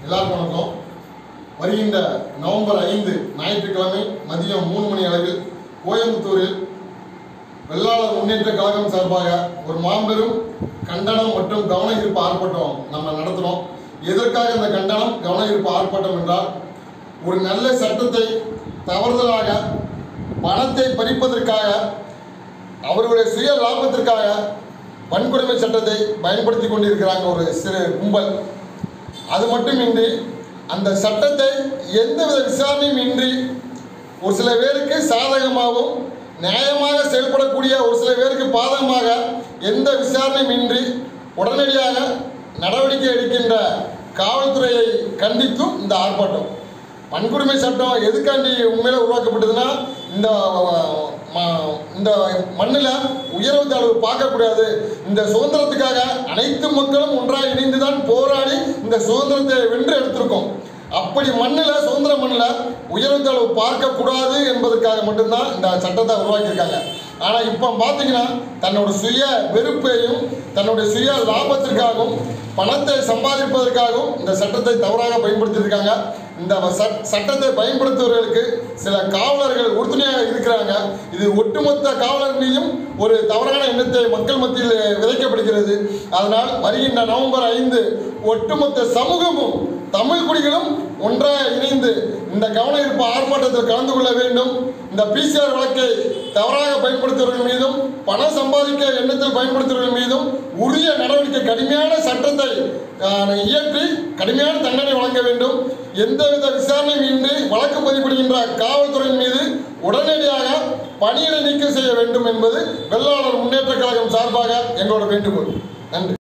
எல்லாருக்கும் வணக்கம் வருகின்ற நவம்பர் ஐந்து ஞாயிற்றுக்கிழமை மதியம் மூணு மணி அளவில் கோயம்புத்தூரில் வெள்ளாளர் முன்னேற்ற கழகம் சார்பாக ஒரு மாபெரும் கண்டனம் மற்றும் கவன ஈர்ப்பு ஆர்ப்பாட்டம் நம்ம நடத்துகிறோம் எதற்காக இந்த கண்டனம் கவன ஈர்ப்பு ஆர்ப்பாட்டம் என்றால் ஒரு நல்ல சட்டத்தை தவறுதலாக பணத்தை பறிப்பதற்காக அவர்களுடைய சுய லாபத்திற்காக வன்கொடுமை சட்டத்தை பயன்படுத்தி கொண்டிருக்கிறாங்க ஒரு சிறு கும்பல் அது மட்டுமின்றி அந்த சட்டத்தை எந்தவித விசாரணையும் இன்றி ஒரு சில பேருக்கு சாதகமாகவும் நியாயமாக செயல்படக்கூடிய ஒரு சில பேருக்கு பாதகமாக எந்த விசாரணையும் இன்றி உடனடியாக நடவடிக்கை எடுக்கின்ற காவல்துறையை கண்டித்தும் இந்த ஆர்ப்பாட்டம் வன்கொடுமை சட்டம் எதுக்காண்டி உண்மையில உருவாக்கப்பட்டதுன்னா இந்த அஹ், ம- இந்த மண்ணில் உயர்வு தாழ்வு பார்க்கக்கூடாது இந்த சுதந்திரத்துக்காக அனைத்து மக்களும் ஒன்றாக இணைந்து தான் போராடி இந்த சுதந்திரத்தை வென்று எடுத்திருக்கோம் அப்படி மண்ணில் சுதந்திர மண்ணில் உயர்வு தாழ்வு பார்க்கக்கூடாது என்பதற்காக மட்டும்தான் இந்த சட்டத்தை உருவாக்கியிருக்காங்க ஆனால் இப்போ பார்த்தீங்கன்னா தன்னோட சுய வெறுப்பையும் தன்னுடைய சுய லாபத்திற்காகவும் பணத்தை சம்பாதிப்பதற்காகவும் இந்த சட்டத்தை தவறாக பயன்படுத்தியிருக்காங்க இந்த சட்- சட்டத்தை பயன்படுத்துபவர்களுக்கு சில காவலர்கள் உறுதுணையாக இருக்கிறாங்க இது ஒட்டுமொத்த காவலர் மீதும் ஒரு தவறான எண்ணத்தை மக்கள் மத்தியில் விதைக்கப்படுகிறது அதனால் வருகின்ற நவம்பர் ஐந்து ஒட்டுமொத்த சமூகமும் தமிழ் குடிகளும் ஒன்றாக இணைந்து இந்த கவன ஈர்ப்பு ஆர்ப்பாட்டத்தில் கலந்து கொள்ள வேண்டும் இந்த பிசிஆர் வழக்கை தவறாக பயன்படுத்துவர்கள் மீதும் பணம் சம்பாதிக்க எண்ணத்தில் பயன்படுத்துவர்கள் மீதும் உரிய நடவடிக்கை கடுமையான சட்டத்தை ஆஹ், இயற்றி கடுமையான தண்டனை வழங்க வேண்டும் எந்தவித விசாரணையும் இன்றி வழக்கு பதிவிடுகின்ற காவல்துறையின் மீது உடனடியாக பணியிடை நீக்கம் செய்ய வேண்டும் என்பது வெள்ளாளர் முன்னேற்ற கழகம் சார்பாக எங்களோட வேண்டுகோள் நன்றி